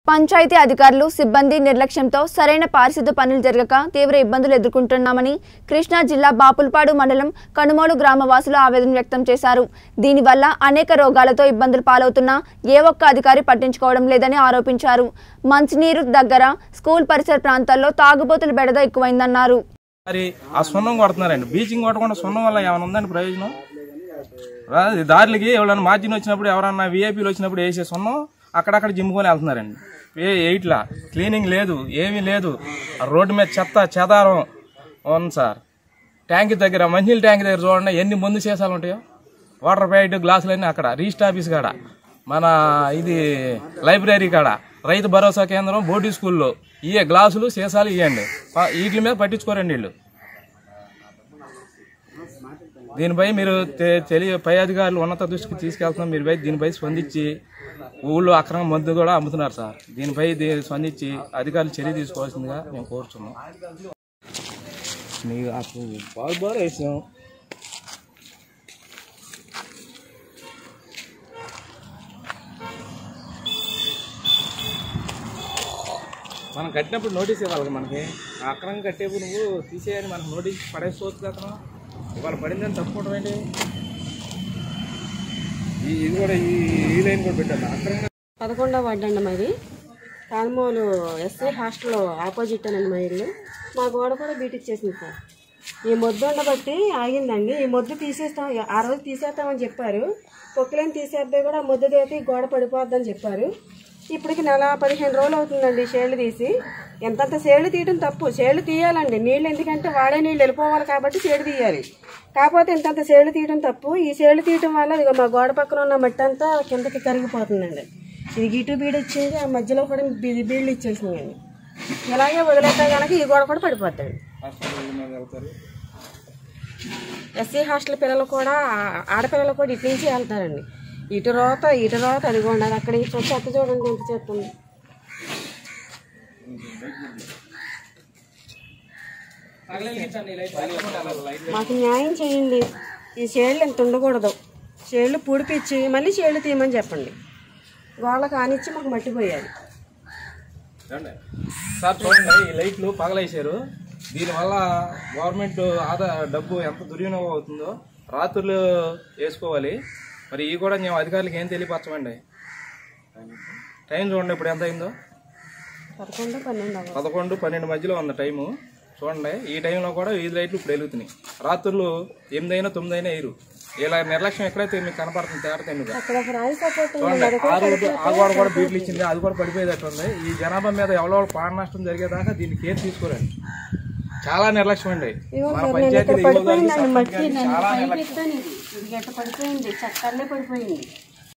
పంచాయతీ అధికారులు సిబ్బంది నిర్లక్ష్యంతో సరైన పారిశుద్ధ పనులు జరగక తీవ్ర ఇబ్బందులు ఎదుర్కొంటున్నామని కృష్ణా జిల్లా బాపుల్పాడు మండలం కనుమోలు గ్రామవాసులు ఆవేదన వ్యక్తం చేశారు దీనివల్ల అనేక రోగాలతో ఇబ్బందులు పాలవుతున్నా ఏ ఒక్క అధికారి పట్టించుకోవడం లేదని ఆరోపించారు మంచినీరు దగ్గర స్కూల్ పరిసర ప్రాంతాల్లో తాగుబోతుల బెడద ఎక్కువైందన్నారు మరి ఆ సున్నం కొడుతున్నారండి బీచింగ్ కొట్టకుండా సున్నం వల్ల ఏమైనా ఉందండి ప్రయోజనం రా- దారులకి ఎవరైనా మార్జిన్ వచ్చినప్పుడు ఎవరన్నా విఐపీలు వచ్చినప్పుడు వేసే సున్నం అక్కడక్కడ జిమ్ముకొని వెళ్తున్నారండి ఏ ఎయిట్లా క్లీనింగ్ లేదు ఏమీ లేదు ఆ రోడ్డు మీద చెత్త చెదారం ఉంది సార్ ట్యాంక్ దగ్గర మంచినీళ్ళ ట్యాంక్ దగ్గర చూడండి ఎన్ని ముందు సీసాలు ఉంటాయో వాటర్ ప్యాకెట్ గ్లాసులన్నీ అక్కడ రిజిస్టర్ ఆఫీస్ కాడ మన ఇది లైబ్రరీ కాడ రైతు భరోసా కేంద్రం బోర్డు స్కూల్లో ఇవే గ్లాసులు సీసాలు ఇవ్వండి వీటి మీద పట్టించుకోరండి వీళ్ళు దీనిపై మీరు తె- తెలియ పై అధికారులు ఉన్నత దృష్టికి తీసుకెళ్తున్నాం మీరుపై దీనిపై స్పందించి ఊళ్ళో అక్రమ మందు కూడా అమ్ముతున్నారు సార్ దీనిపై దీ- స్పందించి అధికారులు చర్య తీసుకోవాల్సిందిగా మేము కోరుతున్నాం నీకు అప్పుడు బాగా బాగా వేసాం మనం కట్టినప్పుడు నోటీస్ ఇవ్వాలి మనకి ఆ అక్రమం కట్టేప్పుడు నువ్వు తీసేయని మనకు నోటీస్ పడేసుకోవచ్చు కదా ఇవాళ పడిందని తప్పుకోవడం ఏంటి ఈ- ఇది కూడా ఈ ఈ లైన్ కూడా పెట్టాలి అక్రమంగా పదకొండవ వార్డు అండి మాది కాన్మోలు ఎస్ఐ హాస్టల్ ఆపోజిట్ అనండి మా ఇల్లు మా గోడ కూడా బీటిచ్చేసింది సార్ ఈ మొద్దు ఉండబట్టి ఆగిందండి ఈ మొద్దు తీసేస్తాం ఆ రోజు తీసేస్తామని చెప్పారు పొక్కులేని తీసేస్తే కూడా ఆ మొద్దు తీసి గోడ పడిపోద్దని చెప్పారు ఇప్పటికి నెల పదిహేను రోజులు అవుతుందండి షేళ్ళు తీసి ఎంతంత సేళ్ళు తీయడం తప్పు సేళ్ళు తీయాలండి నీళ్ళు ఎందుకంటే వాడే నీళ్ళు వెళ్ళిపోవాలి కాబట్టి సేడు తీయాలి కాకపోతే ఇంతంత సేళ్ళు తీయడం తప్పు ఈ సేళ్ళు తీయడం వల్ల ఇదిగో మా గోడ పక్కన ఉన్న మట్టి అంతా కిందకి కరిగిపోతుందండి ఇది గిటు బీడు వచ్చింది ఆ మధ్యలో కూడా బీ- బీళ్ళు ఇచ్చేసిందండి ఇలాగే వదిలేస్తే కనుక ఈ గోడ కూడా పడిపోతాడు వెళ్తారు ఎస్సీ హాస్టల్ పిల్లలు కూడా ఆ- ఆడపిల్లలు కూడా ఇటు నుంచి వెళ్తారండి ఇటు రోత ఇటు రోత అదిగోండి అది అక్కడ ఈ చెత్త చూడండి ఎంత చెత్త ఉంది మాకు న్యాయం చేయండి ఈ షేళ్ళు ఇంత ఉండకూడదు షేళ్ళు పూడిపిచ్చి మళ్ళీ షేళ్ళు తీయమని చెప్పండి గోళ్ళ కానిచ్చి మాకు మట్టిపోయాలి చూడండి. సార్ చూడండి ఈ లైట్లు పగలేసారు దీనివల్ల గవర్నమెంట్ ఆదా డబ్బు ఎంత దుర్వినియోగం అవుతుందో రాత్రులు వేసుకోవాలి మరి ఇవి కూడా మేము అధికారులకు ఏం తెలియపరచమండి టైం చూడండి ఇప్పుడు ఎంత అయిందో పదకొండు పన్నెండు అవ్వాలి పదకొండు పన్నెండు మధ్యలో ఉంది టైము చూడండి ఈ టైంలో కూడా వీధి లైట్లు ఇప్పుడు వెలుగుతున్నాయి రాత్రులు ఎనిమిది అయినా తొమ్మిది అయినా వేయరు ఇలా నిర్లక్ష్యం ఎక్కడైతే మీకు కనపడుతుంది తేడా ఎందుకు అక్కడ ఒక రాయి సపోర్ట్ ఉంది చూడండి ఆ రోడ్డు ఆ గోడ కూడా బీట్లు ఇచ్చింది అది కూడా పడిపోయేటట్టు ఉంది ఈ జనాభా మీద ఎవరో ప్రాణ నష్టం జరిగేదాకా దీన్ని కేర్ తీసుకోరండి చాలా నిర్లక్ష్యం అండి మన పంచాయతీ పడిపోయిందండి మట్టి చాలా నిర్లక్ష్యం ఇది గట్ట పడిపోయింది చక్కర్లే పడిపోయింది